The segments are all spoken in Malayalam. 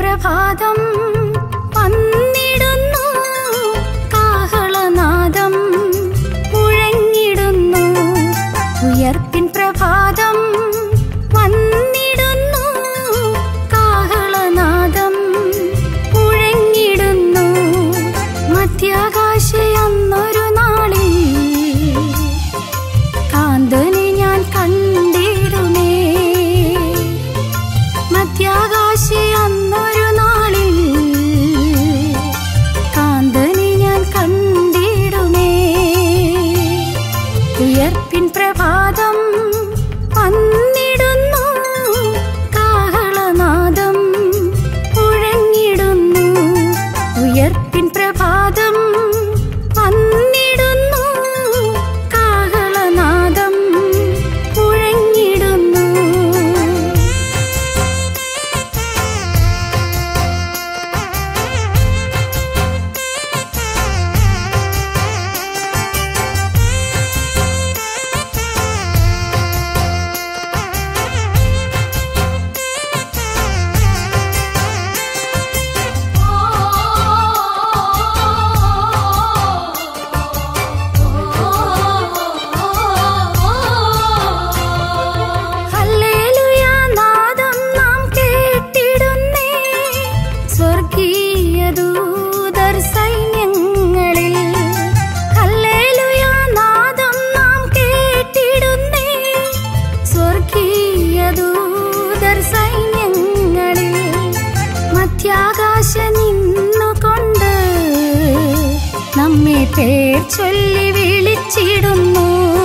പ്രഭാതം വന്നിടുന്നു കാഹളനാദം മുഴങ്ങിടുന്നു ഉയർപ്പിൻ പ്രഭാതം വന്നിടുന്നു കാഹളനാദം മുഴങ്ങിടുന്നു മധ്യാകാശ അന്നൊരു നാളിൽ കാന്തനെ ഞാൻ കണ്ടിടുമേ മധ്യാകാശി അന്നൊരു നാളിൽ കാന്തനെ ഞാൻ കണ്ടിടുമേ ഉയർപ്പിൻ പ്രഭാതം വന്നിടുന്നു കാഹളനാദം മുഴങ്ങിടുന്നു ഉയർപ്പിൻ പ്രഭാതം വന്നിടുന്നു കാഹളനാദം മുഴങ്ങിടുന്നു ഹല്ലേലൂയാ നാദം നാം കേട്ടിടുന്നേ സ്വർഗീയ ദൂതർ സൈന്യങ്ങളിൽ ഹല്ലേലൂയാ നാദം നാം കേട്ടിടുന്നേ സ്വർഗീയ ദൂതർ സൈന്യങ്ങളിൽ മധ്യാകാശ നിന്നുകൊണ്ട് നമ്മെ പേർ ചൊല്ലി വിളിച്ചിടുന്നു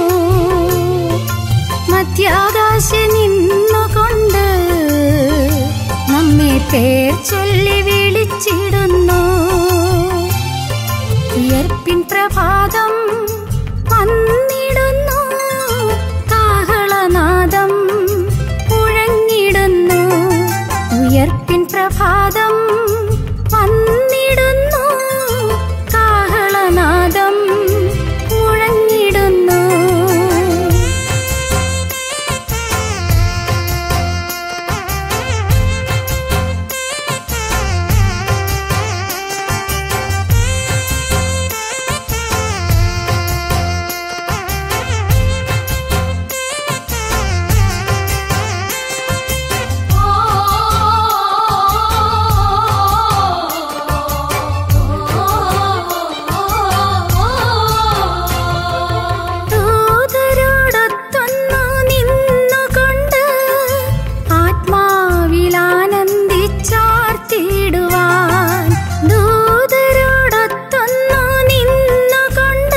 മധ്യാകാശ നിന്നുകൊണ്ട് നമ്മെ പേർ ചൊല്ലി വിളിച്ചിടുന്നു ഉയർപ്പിൻ പ്രഭാതം വന്നിടുന്നു കാഹളനാദം മുഴങ്ങിടുന്നു ഉയർപ്പിൻ പ്രഭാതം വന്നിടുന്നു കാഹളനാദം മുഴങ്ങിടുന്നു ദൂതരോടൊത്തൊന്നു നിന്നുകൊണ്ട് ആത്മാവിലാനന്ദിച്ചാർത്തിടുവാൻ ദൂതരോടൊത്തൊന്നു നിന്നുകൊണ്ട്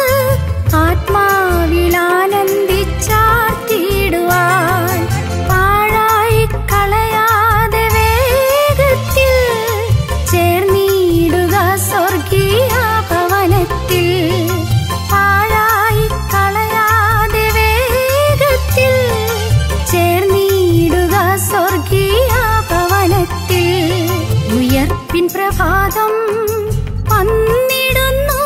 ആത്മാവിലാനന്ദിച്ചാർത്തിടുവാൻ പാഴായി കളയാതെ വേഗത്തിൽ ചേർന്നിടുക സ്വർഗീയ ഭവനത്തിൽ പാഴായി കളയാതെ വേഗത്തിൽ ചേർന്നിടുക സ്വർഗീയ ഭവനത്തിൽ ഉയർപ്പിൻ പ്രഭാതം വന്നിടുന്നു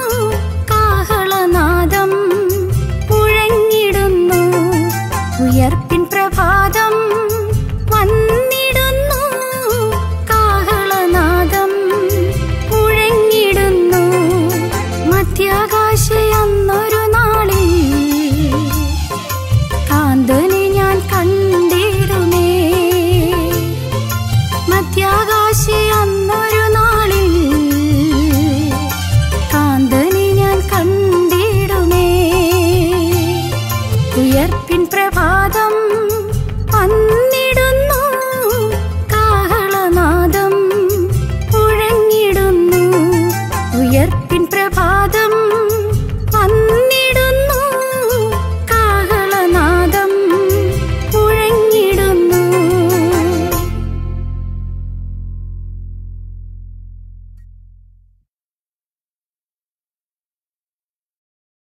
കാഹളനാദം മുഴങ്ങിടുന്നു ഉയർപ്പിൻ പ്രഭാതം വന്നിടുന്നു കാഹളനാദം മുഴങ്ങിടുന്നു മധ്യാകാശ അന്നൊരു